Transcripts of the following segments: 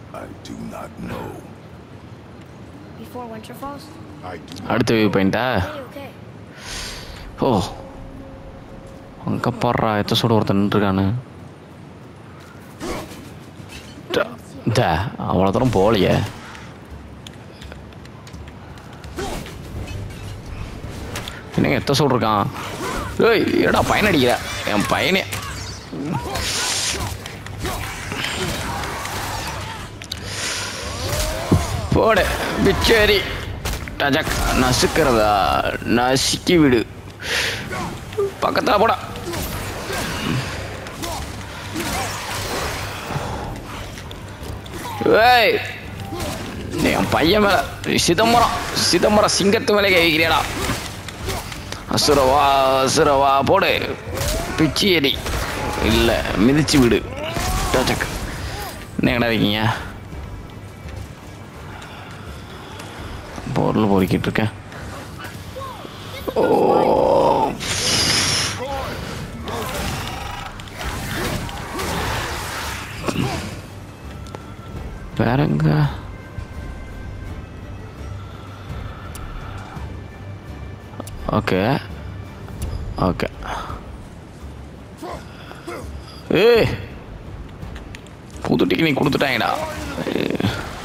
I do not know. Before winter falls? I do not அடுத்த view பாயிண்டா Okay, okay. ஓ அங்கே பாடுறா எத்த சூடு ஒருத்தன் நின்றுருக்கானு இந்த அவ்வளோ தூரம் போகலையே என்னங்க எத்த சூடு இருக்கான் ஏய் ஏடா பையன் அடிக்கிற என் பையனே போடு பிச்சேரி டஜக் நசுக்கிறதா நசுக்கி விடு பக்கத்தில் போடா ஏய் நீ என் பையன் மேல சிதம்பரம் சிதம்பரம் சிங்கத்து மேலே கை வைக்கிறியாடா அசுரவா அசுரவா போடு பிச்சி எடி இல்லை மிதிச்சு விடு டச்சக் என்ன கடை இருக்கீங்க பொருள் பொறுக்கிட்டு இருக்கேன் ஓ வேறங்க ஓகே ஓகே ஏய் புது டெக்னிக் கொடுத்துட்டாங்கடா ஏய்.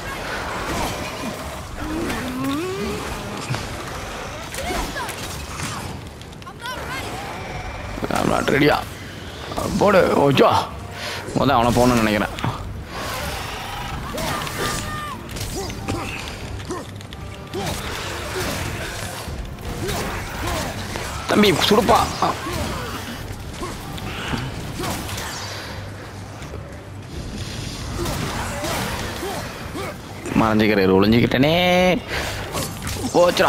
I'm not ரெடியா போடு ஓச்சோ முதல் அவனை போகணும்னு நினைக்கிறேன் தம்பி சுடுப்பா மறைஞ்சிக்கிறேன் ஒளிஞ்சிக்கிட்டனே போச்சுடா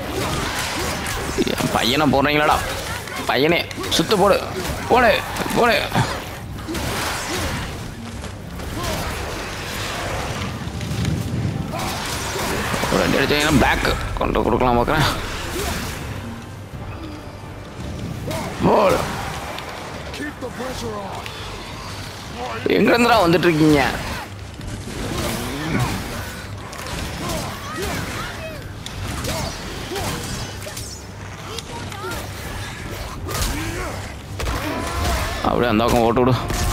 என் பையனை போடுறீங்களாடா பையனே சுத்து போடு போடு போடு ஒரு ரெண்டு அடிச்சீங்கன்னா பேக் கொண்டு கொடுக்கலாம் பார்க்குறேன் போடு keep the pressure on. எங்கேருந்துடா வந்துட்டு இருக்கீங்க அப்படியே அந்த பக்கம் ஓட்டு விடு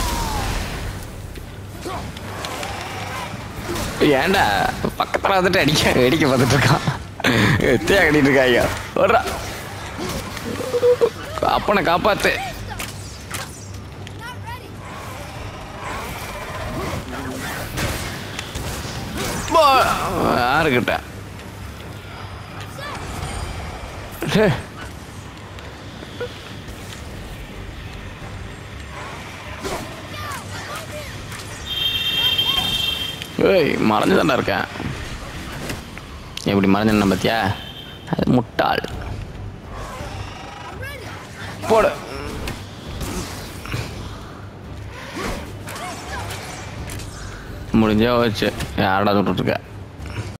ஏன்டா பக்கத்தில் வந்துட்டு அடிக்க வேடிக்கை பார்த்துட்டு இருக்கான் எத்தையா கட்டிட்டு இருக்காங்க வர்றா அப்பனை காப்பாத்து போ. யாருக்கிட்ட டே. ஏய் மறைஞ்சு தானே இருக்கேன் எப்படி மறைஞ்சேன்னு பார்த்தியா அது முட்டாள் போடு முடிஞ்சா வச்சு யாரடா சுட்டுருக்க